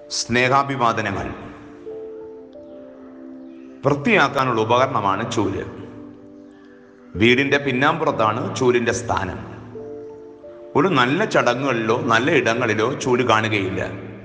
സ്നേഹാഭിവാദനങ്ങൾ വൃത്തിയാക്കാനുള്ള ഉപകരണമാണ് ചൂല് വീടിന്റെ പിന്നാമ്പുറത്താണ് ചൂലിന്റെ സ്ഥാനം ഒരു നല്ല ചടങ്ങുകളിലോ നല്ല ഇടങ്ങളിലോ ചൂല് കാണുകയില്ല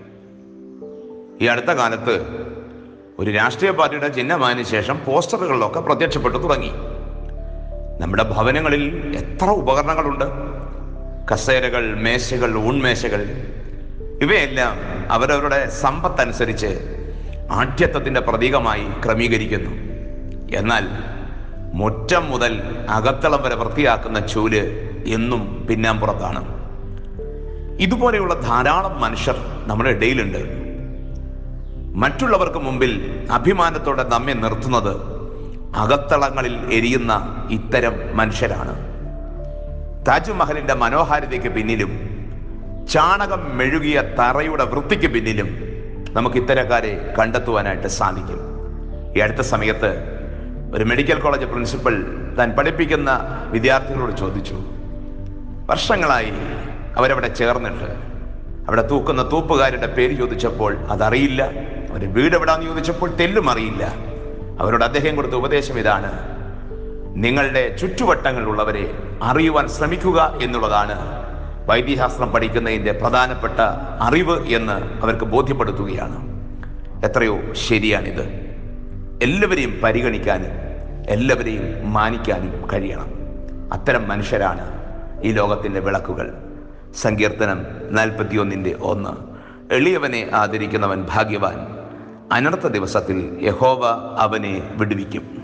ഈ അടുത്ത കാലത്ത് ഒരു രാഷ്ട്രീയ പാർട്ടിയുടെ ചിഹ്നമായതിനു ശേഷം പോസ്റ്ററുകളിലൊക്കെ പ്രത്യക്ഷപ്പെട്ടു തുടങ്ങി നമ്മുടെ ഭവനങ്ങളിൽ എത്ര ഉപകരണങ്ങളുണ്ട് കസേരകൾ മേശകൾ ഊൺമേശകൾ ഇവയെല്ലാം അവരവരുടെ സമ്പത്തനുസരിച്ച് ആഠ്യത്വത്തിന്റെ പ്രതീകമായി ക്രമീകരിക്കുന്നു എന്നാൽ മുറ്റം മുതൽ അകത്തളം വരെ വൃത്തിയാക്കുന്ന ചൂല് എന്നും പിന്നാമ്പുറത്താണ് ഇതുപോലെയുള്ള ധാരാളം മനുഷ്യർ നമ്മുടെ ഇടയിലുണ്ട് മറ്റുള്ളവർക്ക് മുമ്പിൽ അഭിമാനത്തോടെ നമ്മെ നിർത്തുന്നത് അകത്തളങ്ങളിൽ എരിയുന്ന ഇത്തരം മനുഷ്യരാണ് താജ്മഹലിന്റെ മനോഹാരിതയ്ക്ക് പിന്നിലും ചാണകം മെഴുകിയ തറയുടെ വൃത്തിക്ക് പിന്നിലും നമുക്ക് ഇത്തരക്കാരെ കണ്ടെത്തുവാനായിട്ട് സാധിക്കും ഈ അടുത്ത സമയത്ത് ഒരു മെഡിക്കൽ കോളേജ് പ്രിൻസിപ്പൽ താൻ പഠിപ്പിക്കുന്ന വിദ്യാർത്ഥികളോട് ചോദിച്ചു വർഷങ്ങളായി അവരവിടെ ചേർന്നിട്ട് അവിടെ തൂക്കുന്ന തൂപ്പുകാരുടെ പേര് ചോദിച്ചപ്പോൾ അതറിയില്ല അവരുടെ വീട് എവിടാന്ന് ചോദിച്ചപ്പോൾ തെല്ലും അറിയില്ല അവരോട് അദ്ദേഹം കൊടുത്ത ഉപദേശം ഇതാണ് നിങ്ങളുടെ ചുറ്റുവട്ടങ്ങളിലുള്ളവരെ അറിയുവാൻ ശ്രമിക്കുക എന്നുള്ളതാണ് വൈദ്യശാസ്ത്രം പഠിക്കുന്നതിൻ്റെ പ്രധാനപ്പെട്ട അറിവ് എന്ന് അവർക്ക് ബോധ്യപ്പെടുത്തുകയാണ് എത്രയോ ശരിയാണിത് എല്ലാവരെയും പരിഗണിക്കാനും എല്ലാവരെയും മാനിക്കാനും കഴിയണം അത്തരം മനുഷ്യരാണ് ഈ ലോകത്തിൻ്റെ വിളക്കുകൾ സങ്കീർത്തനം നാൽപ്പത്തിയൊന്നിൻ്റെ ഒന്ന് എളിയവനെ ആദരിക്കുന്നവൻ ഭാഗ്യവാൻ അനർത്ഥ ദിവസത്തിൽ യഹോവ അവനെ വിടുവിക്കും